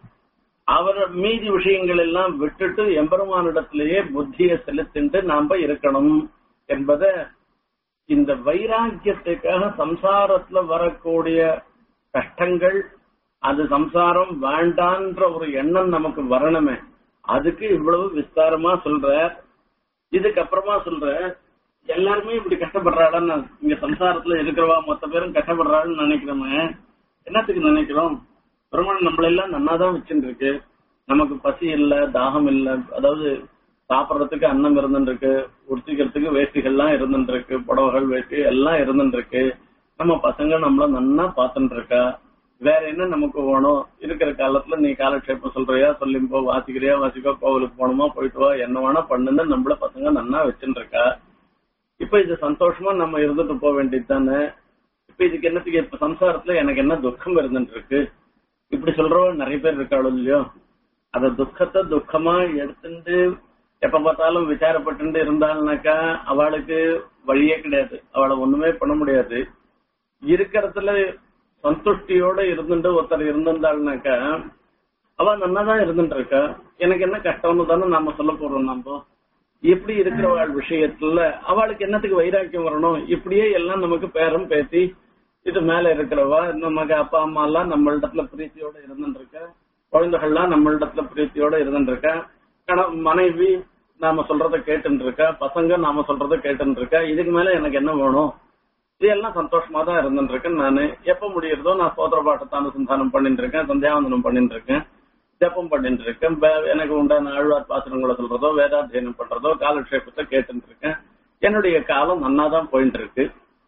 அவர் மீதி விஷயங்கள் எல்லாம் விட்டுட்டு எம்பெருமானிடத்திலேயே புத்தியை செலுத்திட்டு நாம இருக்கணும் என்பத இந்த வைராக்கியத்துக்காக சம்சாரத்துல வரக்கூடிய கஷ்டங்கள் அது சம்சாரம் வேண்டான்ற ஒரு எண்ணம் நமக்கு வரணுமே அதுக்கு இவ்வளவு விஸ்தாரமா சொல்ற இதுக்கப்புறமா சொல்ற எல்லாருமே இப்படி கஷ்டப்படுறாடன்னு இங்க சம்சாரத்துல இருக்கிறவா மொத்த பேரும் கஷ்டப்படுறான்னு நினைக்கிறோமே என்னத்துக்கு நினைக்கிறோம் பெருமாள் நம்மள எல்லாம் நன்னாதான் வச்சுட்டு இருக்கு நமக்கு பசி இல்ல தாகம் இல்ல அதாவது சாப்பிடறதுக்கு அன்னம் இருந்துருக்கு உடுத்திக்கிறதுக்கு வேஷ்டிகள்லாம் இருந்துட்டு இருக்கு புடவைகள் வேஷ்டி எல்லாம் இருந்துட்டு இருக்கு நம்ம பசங்க நம்மள நன்னா பாத்துட்டு இருக்கா வேற என்ன நமக்கு வேணும் இருக்கிற காலத்துல நீ காலக்ஷேபம் சொல்றியா சொல்லி போ வாசிக்கிறியா வாசிக்கோ கோவிலுக்கு போகணுமா போயிட்டு வா என்ன வேணா பண்ணுன்னு நம்மள பசங்க நன்னா வச்சுட்டு இருக்கா இப்ப இது சந்தோஷமா நம்ம இருந்துட்டு போக வேண்டியது தானே இப்ப இதுக்கு என்னத்துக்கு இப்ப சம்சாரத்துல எனக்கு என்ன துக்கம் இருந்துட்டு இருக்கு இப்படி சொல்றவங்க நிறைய பேர் இருக்காளோ இல்லையோ அத துக்கத்தை துக்கமா எடுத்துட்டு எப்ப பார்த்தாலும் விசாரப்பட்டு இருந்தாள்னாக்கா அவளுக்கு வழியே கிடையாது அவளை ஒண்ணுமே பண்ண முடியாது இருக்கிறதுல சந்துஷ்டியோட இருந்துட்டு ஒருத்தர் இருந்திருந்தாள்னாக்கா அவ நன்னாதான் இருந்துட்டு இருக்கா எனக்கு என்ன கஷ்டம்னு தானே நாம சொல்ல போறோம் நம்ம இப்படி இருக்கிறவாள் விஷயத்துல அவளுக்கு என்னத்துக்கு வைராக்கியம் வரணும் இப்படியே எல்லாம் நமக்கு பேரம் பேசி இது மேல இருக்கிறவா நமக்கு அப்பா அம்மா எல்லாம் நம்மளிடத்துல பிரீத்தியோட இருந்துட்டு இருக்க குழந்தைகள்லாம் நம்மளிடத்துல பிரீத்தியோட இருந்துட்டு இருக்க கண மனைவி நாம சொல்றத கேட்டுட்டு இருக்கா பசங்க நாம சொல்றத கேட்டுட்டு இருக்கா இதுக்கு மேல எனக்கு என்ன வேணும் இதெல்லாம் சந்தோஷமா தான் இருந்துட்டு இருக்கேன் நானு எப்ப முடியறதோ நான் சோதர பாட்டத்தை அனுசந்தானம் பண்ணிட்டு இருக்கேன் சந்தியாவந்தனம் பண்ணிட்டு இருக்கேன் ஜப்பம் பண்ணிட்டு இருக்கேன் பே- எனக்கு உண்டான ஆழ்வார் பாசனங்களை சொல்றதோ வேதாத்தியனம் பண்றதோ காலக்ஷேபத்தை கேட்டுட்டு இருக்கேன் என்னுடைய காலம் நன்னாதான் போயிட்டு இருக்கு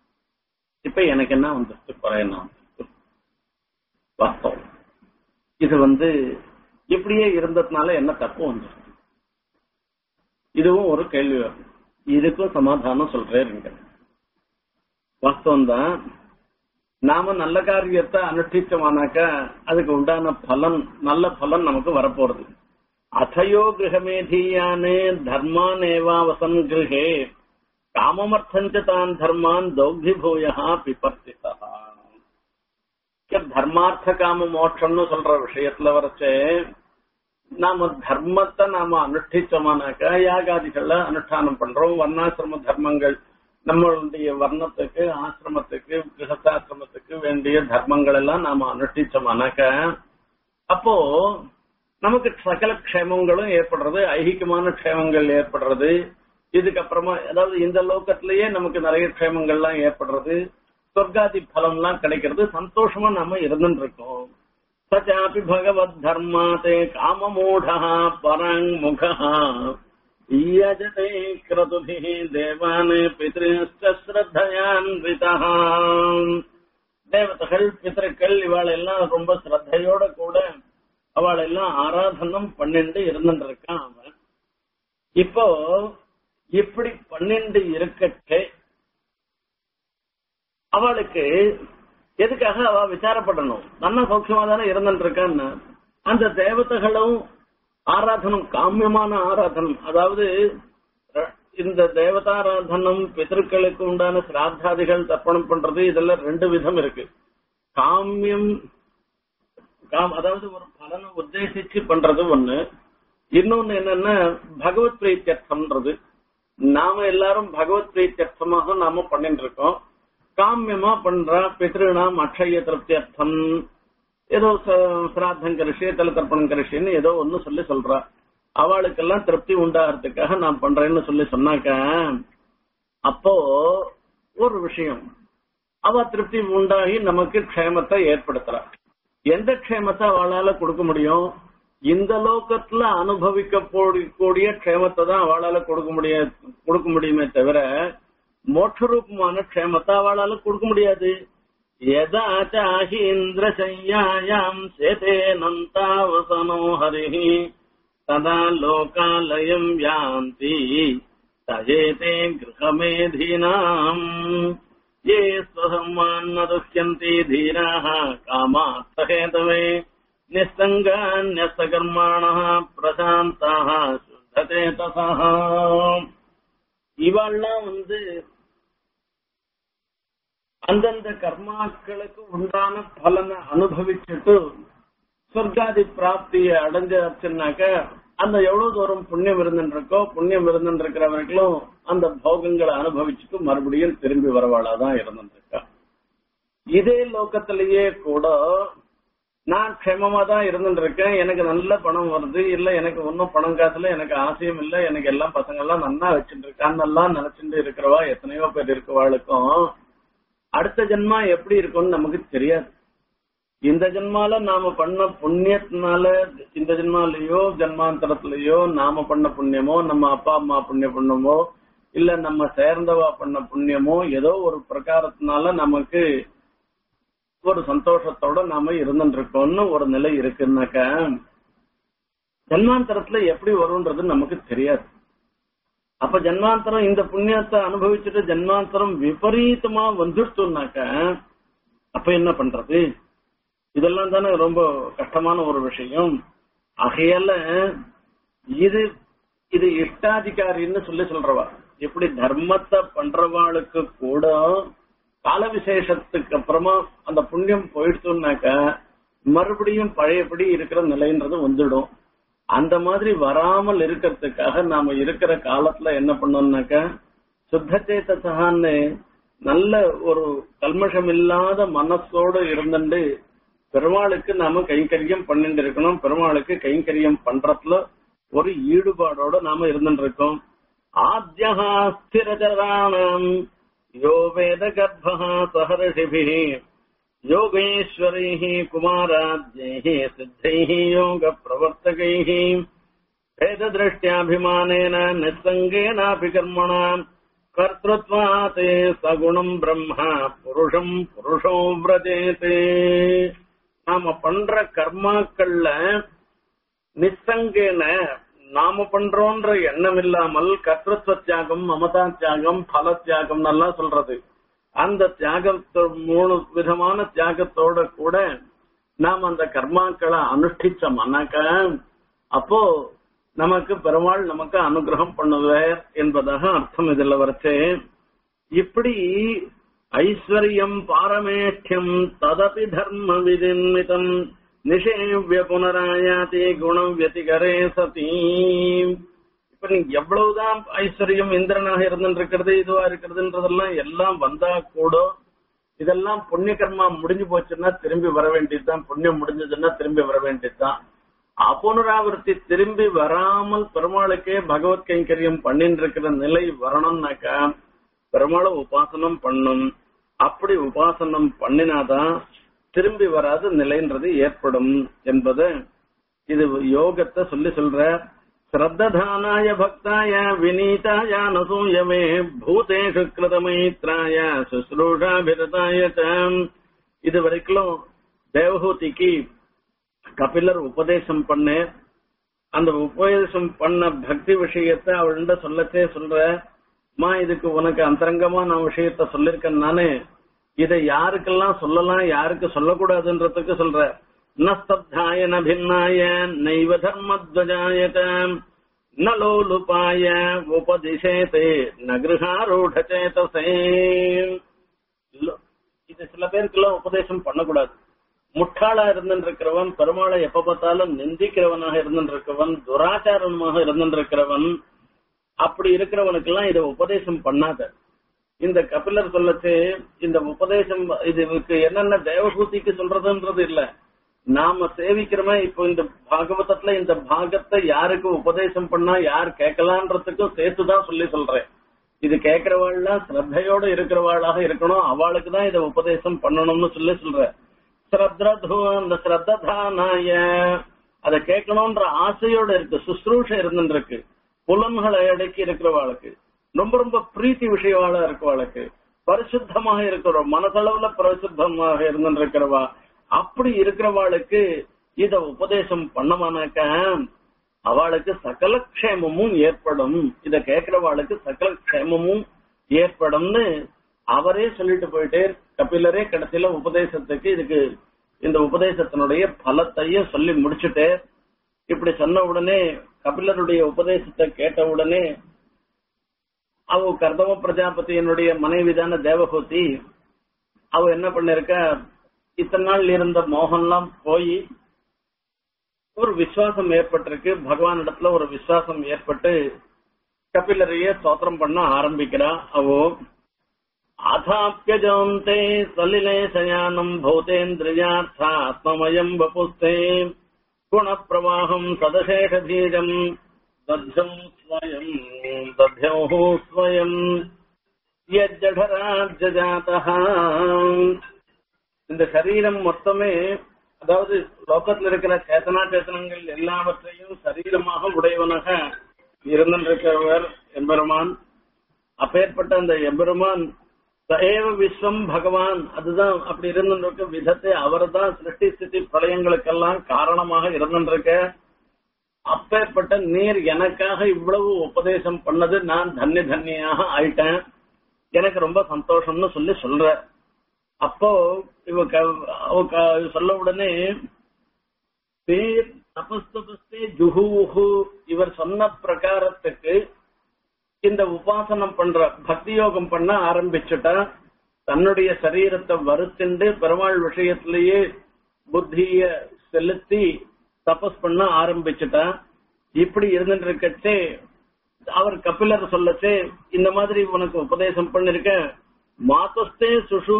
இப்ப எனக்கு என்ன வந்துருச்சு குறை என்ன வந்துருச்சு வாஸ்தவம் இது வந்து இப்படியே இருந்ததுனால என்ன தப்பு வந்துருச்சு இதுவும் ஒரு கேள்வி வரும் இதுக்கும் சமாதானம் சொல்றேன் வாஸ்தவம் தான் நாம நல்ல காரியத்தை அனுஷ்டிச்சோமானாக்கா அதுக்கு உண்டான பலன் நல்ல பலன் நமக்கு வரப்போறது அதையோ கிரகமேதீயானே தர்மானேவா வசன் கிரகே காமமர்த்தஞ்ச தான் தர்மான் தௌக்தி பூயா பிபர்த்திதா தர்மார்த்த காம மோட்சம்னு சொல்ற விஷயத்துல வரைச்சே நாம தர்மத்தை நாம அனுஷ்டிச்சோமானாக்கா யாகாதிகள்ல அனுஷ்டானம் பண்றோம் வர்ணாசிரம தர்மங்கள் நம்மளுடைய வர்ணத்துக்கு ஆசிரமத்துக்கு கிரகஸ்தாசிரமத்துக்கு வேண்டிய தர்மங்கள் எல்லாம் நாம அனுஷ்டிச்சோம்னாக்க அப்போ நமக்கு சகல க்ஷேமங்களும் ஏற்படுறது ஐகிகமான க்ஷேமங்கள் ஏற்படுறது இதுக்கப்புறமா அதாவது இந்த லோகத்திலேயே நமக்கு நிறைய க்ஷேமங்கள்லாம் ஏற்படுறது சொர்க்காதி பலம்லாம் கிடைக்கிறது சந்தோஷமா நாம இருந்துட்டு இருக்கோம் சச்சாபி பகவத் தர்மாதே காமமூடா பரங் முகா யஜதே கிரதுபிः தேவான் பித்ருஷ்ட ஸ்ரத்தையான்விதः தேவதைகள் பித்திருக்கள் இவாள் எல்லாம் ரொம்ப ஸ்ரத்தையோட கூட அவள் எல்லாம் ஆராதனம் பண்ணிட்டு இருந்துட்டு இருக்கான் அவன் இப்போ இப்படி பன்னெண்டு இருக்கட்டே அவளுக்கு எதுக்காக அவ விசாரப்படணும் நல்ல சௌக்கியமா தானே இருந்துட்டு இருக்கான்னு அந்த தேவதைகளும் ஆராதனம் காமியமான ஆராதனம் அதாவது ர- இந்த தேவதாராதனம் பிதர்களுக்கு உண்டான சிராத்தாதிகள் தர்ப்பணம் பண்றது இதெல்லாம் ரெண்டு விதம் இருக்கு காமியம் காம் அதாவது ஒரு பலனை உத்தேசிச்சு பண்றது ஒண்ணு இன்னொன்னு என்னன்னா பகவத் பிரீத்தியர்த்தம்ன்றது நாம எல்லாரும் பகவத் பிரீத்தியர்த்தமாக நாம பண்ணிட்டு இருக்கோம் காமியமா பண்ற பித்ருணாம் அக்ஷய திருப்தியர்த்தம் ஏதோ ச- சிராத்தம் கரிஷி தல தர்ப்பணம் கரிஷின்னு ஏதோ ஒண்ணு சொல்லி சொல்றா அவளுக்கெல்லாம் திருப்தி உண்டாகிறதுக்காக நான் பண்றேன்னு சொல்லி சொன்னாக்க அப்போ ஒரு விஷயம் அவ திருப்தி உண்டாகி நமக்கு க்ஷேமத்தை ஏற்படுத்துறா எந்த க்ஷேமத்தை அவளால கொடுக்க முடியும் இந்த லோகத்துல அனுபவிக்க கூடிய க்ஷேமத்தை தான் அவளால கொடுக்க முடிய கொடுக்க முடியுமே தவிர மோட்சரூபமான க்ஷேமத்தை அவளால கொடுக்க முடியாது யதா சாஹி இந்திரசையாயாம் சேதே நந்தாவசனோ ஹரிஹி ததா லோகாலயம் யாந்தி தஜேதே கிரகமேதீனாம் ये स्वधर्मान्न दुह्यन्ति धीराः कामार्थहेतवे निस्सङ्गान्यस्तकर्माणः प्रशान्ताः शुद्धते तसः இவெல்லாம் வந்து அந்தந்த கர்மாக்களுக்கு உண்டான பலனை அனுபவிச்சுட்டு சொர்க்காதி பிராப்தியை அடைஞ்சாச்சுன்னாக்க அந்த எவ்வளவு தூரம் புண்ணியம் இருந்துருக்கோ புண்ணியம் இருந்துருக்கிறவர்களும் அந்த போகங்களை அனுபவிச்சுட்டு மறுபடியும் திரும்பி வரவாளாதான் இருந்துருக்கா இதே லோகத்திலேயே கூட நான் க்ஷேமமா தான் இருந்துட்டு இருக்கேன் எனக்கு நல்ல பணம் வருது இல்ல எனக்கு ஒன்னும் பணம் காசுல எனக்கு ஆசையும் இல்ல எனக்கு எல்லாம் பசங்க எல்லாம் நன்னா வச்சுட்டு இருக்கான்னு எல்லாம் நினைச்சுட்டு இருக்கிறவா எத்தனையோ பேர் இருக்கவாளுக்கும் அடுத்த ஜென்மா எப்படி இருக்கும்னு நமக்கு தெரியாது இந்த ஜென்மால நாம பண்ண புண்ணியத்தினால இந்த ஜென்மாலயோ ஜென்மாந்தரத்திலயோ நாம பண்ண புண்ணியமோ நம்ம அப்பா அம்மா புண்ணிய புண்ணியமோ இல்ல நம்ம சேர்ந்தவா பண்ண புண்ணியமோ ஏதோ ஒரு பிரகாரத்தினால நமக்கு ஒரு சந்தோஷத்தோட நாம இருந்துட்டு இருக்கோம்னு ஒரு நிலை இருக்குன்னாக்க ஜென்மாந்தரத்துல எப்படி வரும்ன்றது நமக்கு தெரியாது அப்ப ஜென்மாந்தரம் இந்த புண்ணியத்தை அனுபவிச்சுட்டு ஜென்மாந்தரம் விபரீதமா வந்துடுச்சுனாக்க அப்ப என்ன பண்றது இதெல்லாம் தானே ரொம்ப கஷ்டமான ஒரு விஷயம் ஆகையால இது இது இஷ்டாதிகாரின்னு சொல்லி சொல்றவா எப்படி தர்மத்தை பண்றவாளுக்கு கூட கால விசேஷத்துக்கு அப்புறமா அந்த புண்ணியம் போயிடுச்சுனாக்க மறுபடியும் பழையபடி இருக்கிற நிலைன்றது வந்துடும் அந்த மாதிரி வராமல் இருக்கிறதுக்காக நாம இருக்கிற காலத்துல என்ன பண்ணோம்னாக்க சுத்தச்சேத்தகான்னு நல்ல ஒரு கல்மஷம் இல்லாத மனசோடு இருந்துட்டு பெருமாளுக்கு நாம கைங்கரியம் பண்ணிட்டு இருக்கணும் பெருமாளுக்கு கைங்கரியம் பண்றதுல ஒரு ஈடுபாடோட நாம இருந்துட்டு இருக்கோம் ஆத்யா ஸ்திரச்சராணம் யோ வேத கர்ப்பா சஹர்ஷிபி யோகேஸ்வரைः குமாராத்யைः சித்தைः யோக பிரவர்த்தகைः भेददृष्ट्याभिमानेन निस्सङ्गेनापि कर्मणा कर्तृत्वात् सगुणम् ब्रह्म புருஷம் புருஷோ விரஜேதே நாம பண்ற கர்மாக்கள்ல நிசங்கேன நாம பண்றோன்ற எண்ணம் இல்லாமல் கர்த்தத்துவ தியாகம் மமதா தியாகம் பல தியாகம் எல்லாம் சொல்றது அந்த தியாகத்தோ மூணு விதமான தியாகத்தோட கூட நாம் அந்த கர்மாக்களை அனுஷ்டிச்சோம்னாக்க அப்போ நமக்கு பெருமாள் நமக்கு அனுகிரகம் பண்ணுவார் என்பதாக அர்த்தம் இதுல வரைச்சு இப்படி ஐஸ்வர்யம் பாரமேஷ்யம் ததபி தர்ம விதின்மிதம் நிஷேவிய புனராயாதி குணம் வியதிகரே சதி இப்ப நீ எவ்வளவுதான் ஐஸ்வர்யம் இந்திரனாக இருந்துருக்கிறது இதுவா இருக்கிறதுன்றதெல்லாம் எல்லாம் வந்தா கூட இதெல்லாம் புண்ணிய கர்மா முடிஞ்சு போச்சுன்னா திரும்பி வர வேண்டியதுதான் புண்ணியம் முடிஞ்சதுன்னா திரும்பி வர வேண்டியதுதான் அபுனராவர்த்தி திரும்பி வராமல் பெருமாளுக்கே பகவத் கைங்கரியம் பண்ணிட்டு இருக்கிற நிலை வரணும்னாக்கா பெருமாளை உபாசனம் பண்ணும் அப்படி உபாசனம் பண்ணினாதான் திரும்பி வராத நிலைன்றது ஏற்படும் என்பதை இது யோகத்தை சொல்லி சொல்ற ஸ்ரத்ததானாய பக்தாய வினீதாய நசூயமே பூதேஷு கிருதமைத்ராய சுஸ்ரூஷாபிரதாய இது வரைக்கும் தேவஹூதிக்கு கபிலர் உபதேசம் பண்ண அந்த உபதேசம் பண்ண பக்தி விஷயத்தை அவள்கிட்ட சொல்லச்சே சொல்ற மா இதுக்கு உனக்கு அந்தரங்கமா நான் விஷயத்த சொல்லிருக்கேன் நானே இதை யாருக்கெல்லாம் சொல்லலாம் யாருக்கு சொல்லக்கூடாதுன்றதுக்கு சொல்ற நஸ்தப்தாய ந பின்னாய நைவ தர்மத்வஜாயத ந லோலுபாய உபதிசேதே ந கிருஹாரூடச்சேதசே இது சில பேருக்கெல்லாம் உபதேசம் பண்ணக்கூடாது முட்டாளா இருந்திருக்கிறவன் பெருமாளை எப்ப பார்த்தாலும் நிந்திக்கிறவனாக இருந்திருக்கிறவன் துராச்சாரமாக இருந்திருக்கிறவன் அப்படி இருக்கிறவனுக்கு எல்லாம் இதை உபதேசம் பண்ணாத இந்த கபிலர் சொல்லச்சு இந்த உபதேசம் இதுக்கு என்னென்ன தேவபூதிக்கு சொல்றதுன்றது இல்ல நாம சேவிக்கிறோமே இப்போ இந்த பாகவதத்துல இந்த பாகத்தை யாருக்கு உபதேசம் பண்ணா யார் கேட்கலான்றதுக்கும் சேர்த்துதான் சொல்லி சொல்றேன் இது கேட்கிறவாள்லாம் ஸ்ரத்தையோட இருக்கிறவாளாக இருக்கணும் அவளுக்கு தான் இதை உபதேசம் பண்ணணும்னு சொல்லி சொல்ற ஸ்ரத்தோ அந்த ஸ்ரத்ததானாய அதை கேட்கணும்ன்ற ஆசையோட இருக்கு சுஸ்ரூஷ இருந்துருக்கு புலன்களை அடக்கி இருக்கிறவாளுக்கு ரொம்ப ரொம்ப பிரீத்தி விஷயவாளா இருக்கவாளுக்கு பரிசுத்தமாக இருக்கிற மனசளவுல பரிசுத்தமாக இருந்துருக்கிறவா அப்படி இருக்கிறவாளுக்கு இத உபதேசம் பண்ணமானாக்க அவளுக்கு சகல க்ஷேமமும் ஏற்படும் இத கேட்கிறவாளுக்கு சகல க்ஷேமமும் ஏற்படும்னு அவரே சொல்லிட்டு போயிட்டே கபிலரே கடைசியில உபதேசத்துக்கு இதுக்கு இந்த உபதேசத்தினுடைய பலத்தையும் சொல்லி முடிச்சுட்டே இப்படி சொன்ன உடனே கபிலருடைய உபதேசத்தை கேட்ட உடனே அவ கர்தம பிரஜாபதியினுடைய மனைவிதான தேவகூதி அவ என்ன பண்ணிருக்க இத்தனை நாள் இருந்த மோகன்லாம் போய் ஒரு விசுவாசம் ஏற்பட்டிருக்கு பகவான் இடத்துல ஒரு விசுவாசம் ஏற்பட்டு கபிலரையே ஸ்தோத்திரம் பண்ண ஆரம்பிக்கிறா அவோ அதாப்பியஜோந்தே சலிலே சயானம் பூதேந்திரியார்த்தாத்மமயம் வபுஸ்தே குணப்பிரவாகம் சதசேஷதீஜம் தத்யம் ஸ்வயம் தத்யோः ஸ்வயம் யஜடராஜஜாதः இந்த சரீரம் மொத்தமே அதாவது லோகத்தில் இருக்கிற சேத்தனா சேத்தனங்கள் எல்லாவற்றையும் சரீரமாக உடையவனாக இருந்திருக்கிறவர் எம்பெருமான் அப்பேற்பட்ட அந்த எம்பெருமான் சஏவ விஸ்வம் பகவான் அதுதான் அப்படி இருந்திருக்க விதத்தை அவர் தான் சிருஷ்டி ஸ்திதி பிரளயங்களுக்கெல்லாம் காரணமாக இருந்திருக்க அப்பேற்பட்ட நீர் எனக்காக இவ்வளவு உபதேசம் பண்ணது நான் தன்ய தன்யாக ஆயிட்டேன் எனக்கு ரொம்ப சந்தோஷம்னு சொல்லி சொல்ற அப்போ இவ க- அவ க- சொல்ல உடனே பேர் தபஸ்தபஸ்தே ஜுஹூஹு இவர் சொன்ன பிரகாரத்துக்கு இந்த உபாசனம் பண்ற பக்தி யோகம் பண்ண ஆரம்பிச்சுட்டா தன்னுடைய சரீரத்தை வருத்திண்டு பெருமாள் விஷயத்திலேயே புத்திய செலுத்தி தபஸ் பண்ண ஆரம்பிச்சுட்டா இப்படி இருந்துட்டு இருக்கச்சே அவர் கபிலர் சொல்லச்சே இந்த மாதிரி உனக்கு உபதேசம் பண்ணிருக்க மாதஸ்தே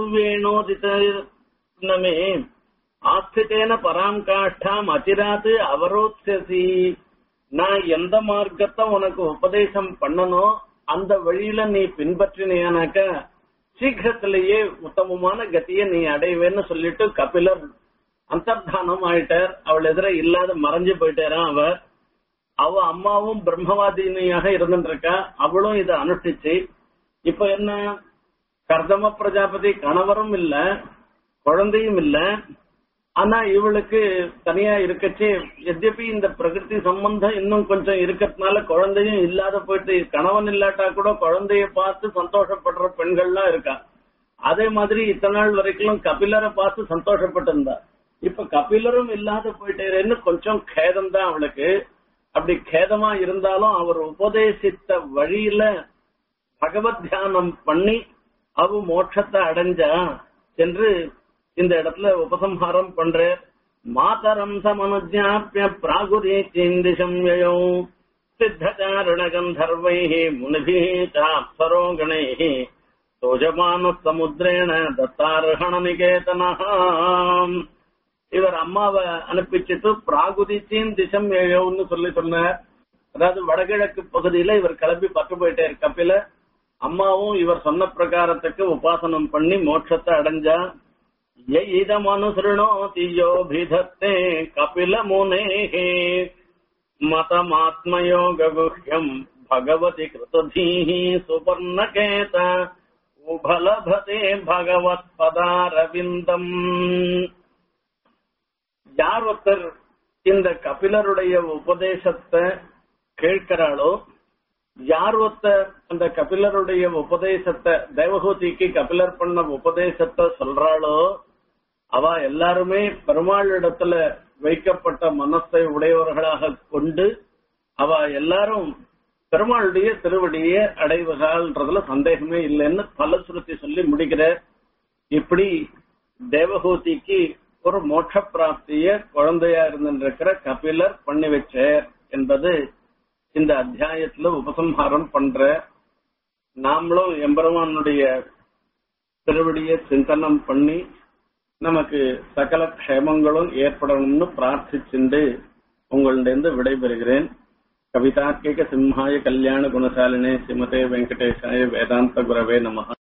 சுஷுவேணோதிதமே ஆஸ்திதேன பராம் காஷ்டாம் அதிராத்து அவரோத்சி நான் எந்த மார்க்கத்தை உனக்கு உபதேசம் பண்ணனோ அந்த வழியில நீ பின்பற்றினியானாக்க சீக்கிரத்திலேயே உத்தமமான கதியை நீ அடைவேன்னு சொல்லிட்டு கபிலர் அந்தர்தானம் ஆயிட்டார் அவள் எதிர இல்லாத மறைஞ்சு போயிட்டாராம் அவர் அவ அம்மாவும் பிரம்மவாதினியாக இருந்துட்டு இருக்கா அவளும் இதை அனுஷ்டிச்சு இப்ப என்ன கர்தம பிரஜாபதி கணவரும் இல்ல குழந்தையும் இல்ல ஆனா இவளுக்கு தனியா இருக்கச்சே எத்யபி இந்த பிரகிருதி சம்பந்தம் இன்னும் கொஞ்சம் இருக்கிறதுனால குழந்தையும் இல்லாத போயிட்டு கணவன் இல்லாட்டா கூட குழந்தைய பார்த்து சந்தோஷப்படுற பெண்கள்லாம் இருக்கா அதே மாதிரி இத்தனை நாள் வரைக்கும் கபிலரை பார்த்து சந்தோஷப்பட்டு இருந்தா இப்ப கபிலரும் இல்லாத போயிட்டேன்னு கொஞ்சம் கேதம் தான் அவளுக்கு அப்படி கேதமா இருந்தாலும் அவர் உபதேசித்த வழியில பகவத் தியானம் பண்ணி அவ மோட்சத்தை அடைஞ்சா என்று இந்த இடத்துல உபசம்ஹாரம் பண்ற மாதரம் சமனுஜாப்பிய பிராகுரீ சிந்திசம் யயோ सिद्धचारणगन्धर्वैः मुनिभिः चाप्सरो गणैः சோஜமான சமுத்திரேன தத்தார்ஹண நிகேதனஹ இவர் அம்மாவை அனுப்பிச்சிட்டு பிராகுதிச்சின் திசம் ஏயோன்னு சொல்லி சொன்னார் அதாவது வடகிழக்கு பகுதியில இவர் கிளம்பி பட்டு போயிட்டார் கப்பில அம்மாவும் இவர் சொன்ன பிரகாரத்துக்கு உபாசனம் பண்ணி மோட்சத்தை அடைஞ்சா இதமனுசృణோதியோபிதத்தே கபில முனேஹே मतमात्मयोगगुह्यम् भगवति कृतधीः सुपर्णकेत உபலபதே பகவத்பதாரவிந்தம் யார் ஒருத்தர் இந்த கபிலருடைய உபதேசத்தை கேட்கிறாளோ யார் ஒருத்தர் அந்த கபிலருடைய உபதேசத்தை தேவகூதிக்கு கபிலர் பண்ண உபதேசத்தை சொல்றாளோ அவ எல்லாருமே பெருமாளிடத்துல வைக்கப்பட்ட மனசை உடையவர்களாக கொண்டு அவ எல்லாரும் பெருமாளுடைய திருவடியை அடைவகால்ன்றதுல சந்தேகமே இல்லைன்னு பலசுருத்தி சொல்லி முடிக்கிறார் இப்படி தேவகூதிக்கு ஒரு மோட்ச பிராப்திய குழந்தையா இருந்திருக்கிற கபிலர் பண்ணி வச்சார் என்பது இந்த அத்தியாயத்துல உபசம்ஹாரம் பண்ற நாமளும் எம்பெருமானுடைய திருவடியை சிந்தனம் பண்ணி நமக்கு சகல க்ஷேமங்களும் ஏற்படணும்னு பிரார்த்திச்சுண்டு உங்களிடம் விடைபெறுகிறேன் கவிதார்க்கிக சிம்ஹாய கல்யாண குணசாலினே ஸ்ரீமதே வெங்கடேசாய வேதாந்த குரவே நமஹ